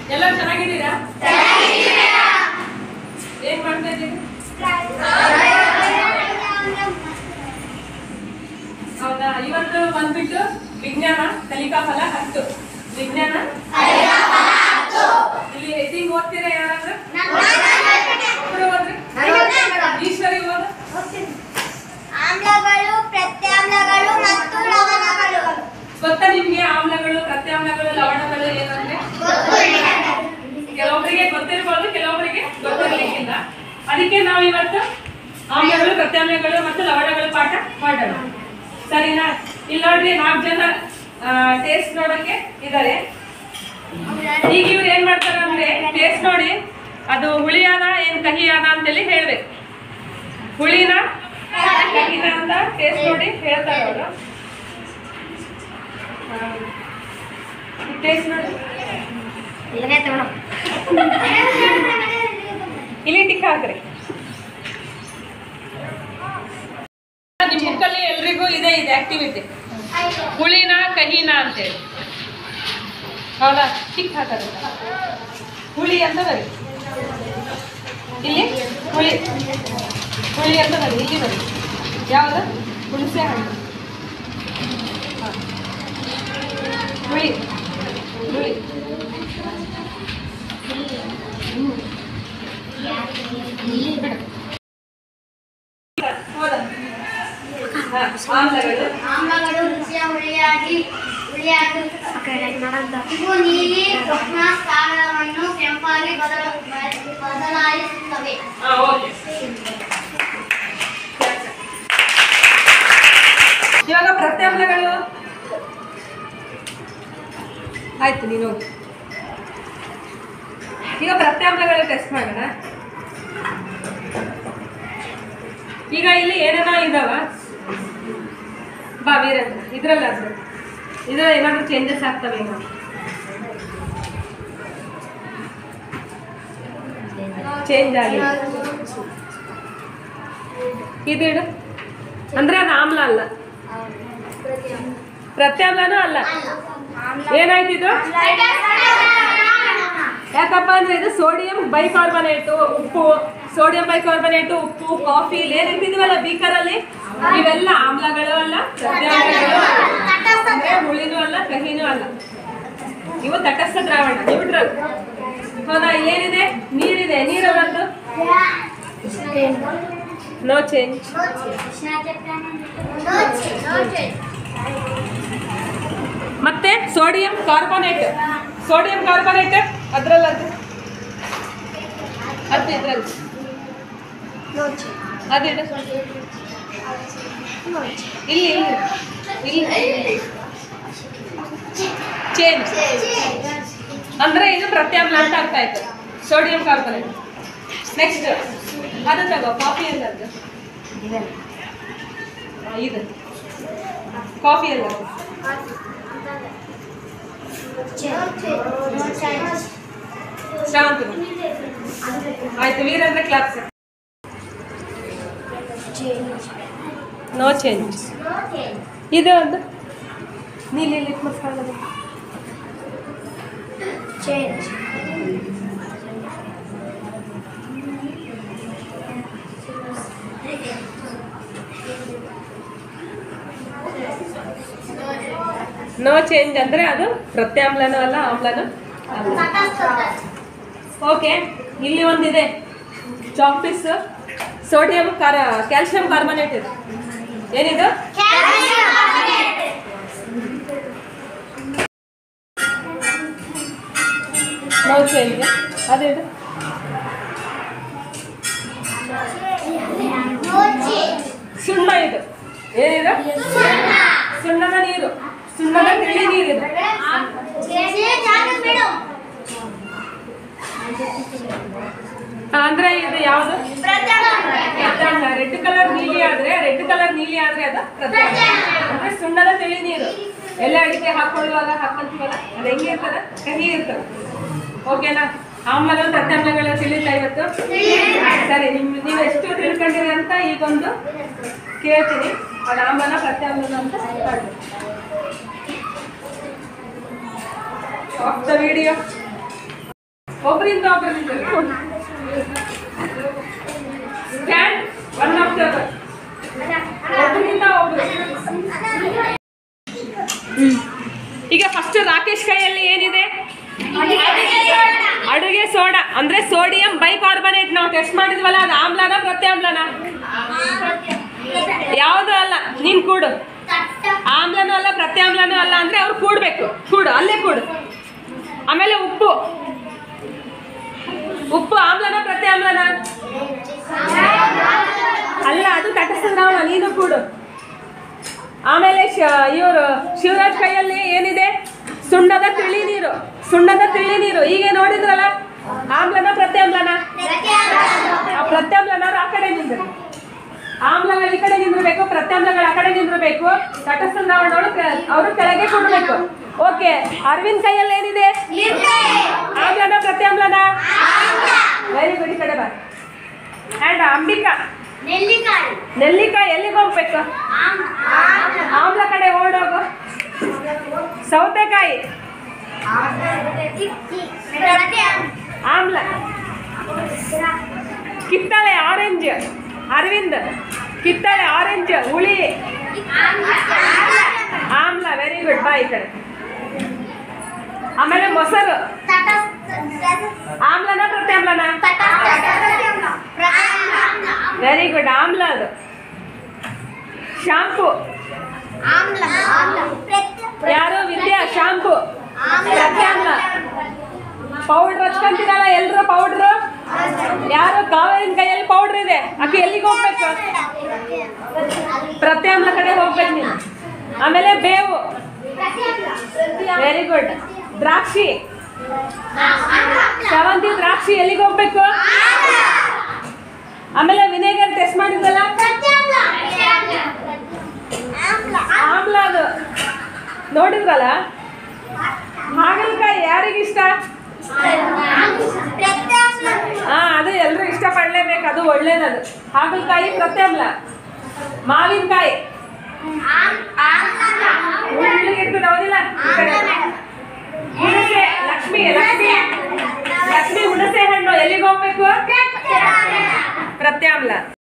ಎಲ್ಲ ಚೆನ್ನಾಗಿದ್ದೀರಾ ಏನ್ ಮಾಡ್ತಾ ಇದ್ದೀರಿ ಹೌದಾ ಇವತ್ತು ಬಂದ್ಬಿಟ್ಟು ವಿಜ್ಞಾನ ಕಲಿಕಾ ಫಲ ಹತ್ತು ವಿಜ್ಞಾನ ಇಲ್ಲಿ ಹೆಡ್ಡಿಂಗ್ ಓದ್ತೀರಾ ಯಾರಾದ್ರೂ ಒಬ್ರು ಓದ್ರಿ ಈಶ್ವರಿ ಓದ ಆಮ್ಲಗಳು ಪ್ರತ್ಯಾಮ್ಲಗಳು ಮತ್ತು ಲವಣಗಳು ಗೊತ್ತಾ ನಿಮ್ಗೆ ಆಮ್ಲಗಳು ಪ್ರತ್ಯಾಮ್ಲಗಳು ಲವಣಗಳು ಏನಂದ್ರೆ ಕೆಲವೊಬ್ಬರಿಗೆ ಗೊತ್ತಿರ್ಬೋದು ಕೆಲವೊಬ್ಬರಿಗೆ ಗೊತ್ತಿರ್ಲಿಕ್ಕಿಲ್ಲ ಅದಕ್ಕೆ ನಾವು ಇವತ್ತು ಆಮ್ಲಗಳು ಪ್ರತ್ಯಾಮ್ಲಗಳು ಮತ್ತು ಲವಣಗಳು ಪಾಠ ಮಾಡೋಣ ಸರಿನಾ ಇಲ್ಲಿ ನೋಡ್ರಿ ನಾಲ್ಕು ಜನ ಟೇಸ್ಟ್ ನೋಡಕ್ಕೆ ಇದ್ದಾರೆ ಈಗ ಇವ್ರು ಏನ್ ಮಾಡ್ತಾರೆ ಅಂದ್ರೆ ಟೇಸ್ಟ್ ನೋಡಿ ಅದು ಹುಳಿಯಾದ ಏನ್ ಕಹಿಯಾದ ಅಂತೇಳಿ ಹೇಳ್ಬೇಕು ಹುಳಿನ ಕಹಿನ ಅಂತ ಟೇಸ್ಟ್ ನೋಡಿ ಹೇಳ್ತಾರೆ ಅವರು ಟೇಸ್ಟ್ ನೋಡಿ ಇಲ್ಲಿ ಟಿಕ್ ಹಾಕ್ರಿ ನಿಮ್ ಬುಕ್ಕಲ್ಲಿ ಎಲ್ರಿಗೂ ಇದೆ ಇದೆ ಆಕ್ಟಿವಿಟಿ ಹುಳಿನ ಕಹಿನ ಅಂತೇಳಿ ಹೌದಾ ಟಿಕ್ ಹಾಕೋದು ಹುಳಿ ಅಂತ ಬರಿ ಇಲ್ಲಿ ಹುಳಿ ಹುಳಿ ಅಂತ ಬರಿ ಇಲ್ಲಿ ಬರಿ ಯಾವುದು ಹುಣಸೆ ಹಣ್ಣು ಹಾ. ಹುಳಿ ಹುಳಿ ಬಿಡು. ಹೌದಾ ಹಾ, ಆಮ್ಲಗಳು ಆಮ್ಲಗಳು ರುಚಿಯ ಹುಳಿಯಾಗಿ ಹುಳಿಯಾಗಿ ಇವು ನೀಲಿ ಕೃಷ್ಣ ಸ್ಥಾನವನ್ನು ಕೆಂಪಾಗಿ ಬದಲ ಬದಲಾಯಿಸುತ್ತವೆ ಹಾ, ಓಕೆ. ಇವಾಗ ಪ್ರತ್ಯಾಮ್ಲಗಳು ಆಯ್ತು ನೀನು ಹೋಗು. ಈಗ ಪ್ರತ್ಯಾಮ್ಲಗಳು ಟೆಸ್ಟ್ ಮಾಡೋಣ ಈಗ ಇಲ್ಲಿ ಏನೇನೋ ಇದಾವ ಬಾ ವೀರೇಂದ್ರ ಇದ್ರಲ್ಲ ಅದು ಇದ್ರಲ್ಲಿ ಏನಾದರೂ ಚೇಂಜಸ್ ಆಗ್ತವೆ ಈಗ ಚೇಂಜ್ ಆಗಿ ಇದಿಡು ಅಂದ್ರೆ ಅದು ಆಮ್ಲ ಅಲ್ಲ ಪ್ರತ್ಯಾಮ್ಲನೂ ಅಲ್ಲ ಏನಾಯ್ತು ಇದು ಯಾಕಪ್ಪ ಅಂದ್ರೆ ಇದು ಸೋಡಿಯಂ ಬೈಕಾರ್ಬನೇಟು ಉಪ್ಪು ಸೋಡಿಯಂ ಬೈಕಾರ್ಬನೇಟು ಉಪ್ಪು ಕಾಫಿ ಏನಿರ್ತಿದೀವಲ್ಲ ಬೀಕರಲ್ಲಿ ಇವೆಲ್ಲ ಆಮ್ಲಗಳು ಅಲ್ಲ ಪ್ರತ್ಯಾಮ್ಲಗಳು ಅಲ್ಲ. ಅಂದ್ರೆ ಹುಳಿನೂ ಅಲ್ಲ ಕಹಿನೂ ಅಲ್ಲ ಇವು ತಟಸ್ಥ ದ್ರಾವಣ ನ್ಯೂಟ್ರಲ್ ಹೌದಾ ಇಲ್ಲೇನಿದೆ ನೀರಿದೆ ನೀರಲ್ಲಂದು ನೋ ಚೇಂಜ್ ಮತ್ತೆ ಸೋಡಿಯಂ ಕಾರ್ಬೋನೇಟ್ ಸೋಡಿಯಂ ಕಾರ್ಬೋನೇಟ್ ಅದ್ರಲ್ಲಿ ಅದು ಅದು ಇದ್ರಲ್ಲಿ ಅದಿಡು ಇಲ್ಲಿ ಇಲ್ಲಿ ಇಲ್ಲಿ ಚೇಂಜ್ ಅಂದ್ರೆ ಇದು ಪ್ರತ್ಯಾಮ್ಲ ಅಂತ ಅರ್ಥ ಆಯ್ತು ಸೋಡಿಯಂ ಕಾರ್ಬೋನೇಟ್ ನೆಕ್ಸ್ಟ್ ಅದು ತಗೋ ಕಾಫಿ ಎಲ್ಲದ್ದು ಆ, ಇದು ಕಾಫಿ ಎಲ್ಲ ಶ್ರಾವಂತಿ ಆಯ್ತು ವೀರೇಂದ್ರ ಕ್ಲಾಸ್ ನೋ ಚೇಂಜ್ ಇದು ಒಂದು ನೀಲಿ ಲಿಟ್ಮಸ್ ಕಾಣೋದು ನೋ ಚೇಂಜ್ ಅಂದ್ರೆ ಅದು ಪ್ರತ್ಯಾಮ್ಲನೂ ಅಲ್ಲ ಆಮ್ಲನೂ ಅಲ್ಲ ಓಕೆ ಇಲ್ಲಿ ಒಂದಿದೆ ಚಾಕ್ ಪೀಸ್ ಸೋಡಿಯಂ ಕಾರ ಕ್ಯಾಲ್ಸಿಯಂ ಕಾರ್ಬನೇಟ್ ಇದೆ ಏನಿದು ನೋ ಚೇಂಜ್ ಅದೇನು ಸುಣ್ಣ ಇದು ಏನಿದು ಸುಣ್ಣದ ನೀರು ಸುಣ್ಣದ ತಿಳಿ ನೀರಿದು ಅಂದ್ರೆ ಇದು ಯಾವುದು ರೆಡ್ ಕಲರ್ ನೀಲಿ ಆದ್ರೆ ರೆಡ್ ಕಲರ್ ನೀಲಿ ಆದ್ರೆ ಅದು ಪ್ರತ್ಯಾಮ್ಲ ಅಂದ್ರೆ ಸುಣ್ಣದ ತಿಳಿ ನೀರು ಎಲ್ಲ ಅಡಿಕೆ ಹಾಕೊಳ್ಳುವಾಗ ಹಾಕೊಂತೀವಲ್ಲ ಅದು ಹೆಂಗೆ ಇರ್ತದ ಕಹಿ ಇರ್ತದೆ ಓಕೆನಾ ಆಮ್ಲಗಳು ಪ್ರತ್ಯಾಮ್ಲಗಳು ತಿಳಿತಾ ಇವತ್ತು ಸರಿ ನಿಮ್ ನೀವು ಎಷ್ಟು ತಿಳ್ಕೊಂಡಿರಿ ಅಂತ ಈಗೊಂದು ಕೇಳ್ತೀನಿ ಅದು ಆಮ್ಲನ ಪ್ರತ್ಯಾಮ್ಲನ ಅಂತ ಮಾಡಿ ಆಫ್ ದ ವಿಡಿಯೋ ಒಬ್ಬರಿಂದ ಒಬ್ಬರು ನಿಂತಿರ್ಬೇಕು ಸ್ಟ್ಯಾಂಡ್ ಒನ್ ಆಫ್ ದ ಒಬ್ಬರಿಂದ ಒಬ್ರು ಈಗ ಫಸ್ಟ್ ರಾಕೇಶ್ ಕೈಯಲ್ಲಿ ಏನಿದೆ ಅಡುಗೆ ಸೋಡಾ ಅಂದ್ರೆ ಸೋಡಿಯಂ ಬೈಕಾರ್ಬನೇಟ್ ನಾವು ಟೆಸ್ಟ್ ಮಾಡಿದ್ವಲ್ಲ ಅದು ಆಮ್ಲನ ಪ್ರತ್ಯಾಮ್ಲನ ಯಾವುದು ಅಲ್ಲ ನೀನ್ ಕೂಡು ಆಮ್ಲನೂ ಅಲ್ಲ ಪ್ರತ್ಯಾಮ್ಲನೂ ಅಲ್ಲ ಅಂದ್ರೆ ಅವ್ರು ಕೂಡ್ಬೇಕು ಕೂಡು ಅಲ್ಲೇ ಕೂಡು ಆಮೇಲೆ ಉಪ್ಪು ಉಪ್ಪು ಆಮ್ಲನ ಪ್ರತ್ಯಾಮ್ಲನ ಅಲ್ಲ ಅದು ತಟಸ್ಥದ್ರಾವಣ ನೀನು ಕೂಡು ಆಮೇಲೆ ಇವರು ಶಿವರಾಜ್ ಕೈಯಲ್ಲಿ ಏನಿದೆ ಸುಣ್ಣದ ತಿಳಿ ನೀರು ಸುಣ್ಣದ ತಿಳಿ ನೀರು ಈಗ ನೋಡಿದ್ರಲ್ಲ ಆಮ್ಲನ ಪ್ರತ್ಯಾಮ್ಲನ ಆ ಪ್ರತ್ಯಾಮ್ಲನವ್ರು ಆ ಕಡೆ ನಿಂದ್ರು ಆಮ್ಲಗಳು ಈ ಕಡೆ ನಿಂದಿರ್ಬೇಕು ಪ್ರತ್ಯಾಮ್ಲಗಳು ಆ ಕಡೆ ನಿಂದಿರ್ಬೇಕು ತಟಸ್ಥ ದ್ರಾವಣಗಳು ಅವರು ಕೆಳಗೆ ಕೊಡಬೇಕು ಓಕೆ ಅರವಿಂದ್ ಕೈಯಲ್ಲಿ ಏನಿದೆ ಆಮ್ಲನ ಪ್ರತ್ಯಾಮ್ಲನ ವೆರಿ ಗುಡ್ ಈ ಕಡೆ ಬಾ ಆ್ಯಂಡ್ ಅಂಬಿಕಾ ನೆಲ್ಲಿಕಾಯಿ ನೆಲ್ಲಿಕಾಯಿ ಎಲ್ಲಿಗೆ ಹೋಗ್ಬೇಕು ಆಮ್ಲ ಕಡೆ ಓಡೋಗು ಸೌತೆಕಾಯಿ ಆಮ್ಲ ಕಿತ್ತಳೆ ಆರೆಂಜ್ ಅರವಿಂದ್ ಕಿತ್ತಳೆ ಆರೆಂಜ್ ಹುಳಿ ಆಮ್ಲ ವೆರಿ ಗುಡ್ ಬಾ ಈ ಕಡೆ ಆಮೇಲೆ ಮೊಸರು ಆಮ್ಲನ ಪ್ರತ್ಯಾಮ್ಲನ ವೆರಿ ಗುಡ್ ಆಮ್ಲ ಅದು ಶಾಂಪು ಯಾರು ವಿದ್ಯಾ ಶಾಂಪು ಪ್ರತ್ಯಾಮ್ಲ ಪೌಡ್ರ್ ಹಚ್ಕೊಂತೀರಲ್ಲ ಎಲ್ರು ಪೌಡ್ರು ಯಾರು ಕಾವೇರಿನ ಕೈಯಲ್ಲಿ ಪೌಡ್ರ್ ಇದೆ ಆಕೆ ಎಲ್ಲಿಗೆ ಹೋಗ್ಬೇಕು ಪ್ರತ್ಯಾಮ್ಲ ಕಡೆ ಹೋಗ್ಬೇಕು ನೀನು ಆಮೇಲೆ ಬೇವು ವೆರಿ ಗುಡ್ ದ್ರಾಕ್ಷಿ ಶಾವಂತಿ ದ್ರಾಕ್ಷಿ ಎಲ್ಲಿಗೆ ಹೋಗ್ಬೇಕು ಆಮೇಲೆ ವಿನೇಗರ್ ಟೆಸ್ಟ್ ಮಾಡಿದ್ರಲ್ಲ ಆಮ್ಲ ಅದು ನೋಡಿದ್ರಲ್ಲ ಹಾಗಲಕಾಯಿ ಯಾರಿಗಿಷ್ಟ ಹಾ ಅದು ಎಲ್ಲರೂ ಇಷ್ಟಪಡಲೇಬೇಕು ಅದು ಒಳ್ಳೇದದು ಹಾಗಲಕಾಯಿ ಪ್ರತ್ಯಾಮ್ಲ ಮಾವಿನಕಾಯಿ ಇರ್ತದೆ ಹೌದಿಲ್ಲ ಈ ಕಡೆ. ಹುಣಸೆ ಲಕ್ಷ್ಮಿ ಲಕ್ಷ್ಮಿ ಲಕ್ಷ್ಮಿ ಹುಣಸೆ ಹಣ್ಣು ಎಲ್ಲಿಗೆ ಹೋಗ್ಬೇಕು ಪ್ರತ್ಯಾಮ್ಲ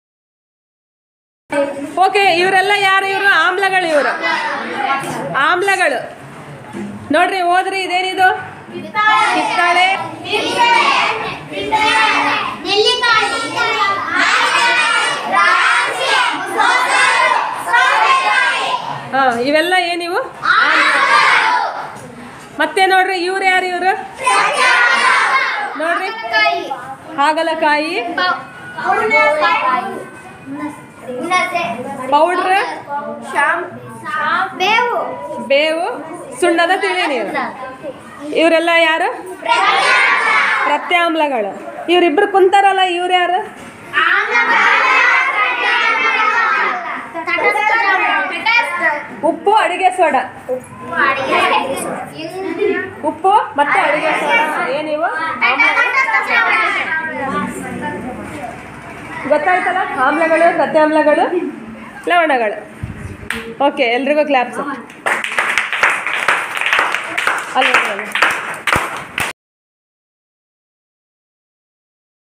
ಓಕೆ ಇವರೆಲ್ಲ ಯಾರು ಇವರು ಆಮ್ಲಗಳು ಇವರು ಆಮ್ಲಗಳು ನೋಡ್ರಿ ಓದ್ರಿ ಇದೇನಿದು ಕಿತ್ತಾಳೆ ಹಾ ಇವೆಲ್ಲ ಏನಿವು ಮತ್ತೆ ನೋಡ್ರಿ ಇವ್ರು ಯಾರು ಇವರು ನೋಡ್ರಿ ಹಾಗಲಕಾಯಿ ಪೌಡ್ರ್ ಬೇವು ಬೇವು ಸುಣ್ಣದ ತಿಳಿ ನೀರು ಇವರೆಲ್ಲ ಯಾರು ಪ್ರತ್ಯಾಮ್ಲಗಳು ಇವರಿಬ್ರು ಕುಂತಾರಲ್ಲ ಇವ್ರು ಯಾರು ಉಪ್ಪು ಅಡಿಗೆ ಸೋಡಾ ಉಪ್ಪು ಮತ್ತೆ ಅಡಿಗೆ ಸೋಡಾ ಏನಿವು ಗೊತ್ತಾಯ್ತಲ್ಲ ಆಮ್ಲಗಳು ಪ್ರತ್ಯಾಮ್ಲಗಳು ಲವಣಗಳು ಓಕೆ ಎಲ್ರಿಗೂ ಕ್ಲಾಪ್ಸ್ ಅಲ್ಲ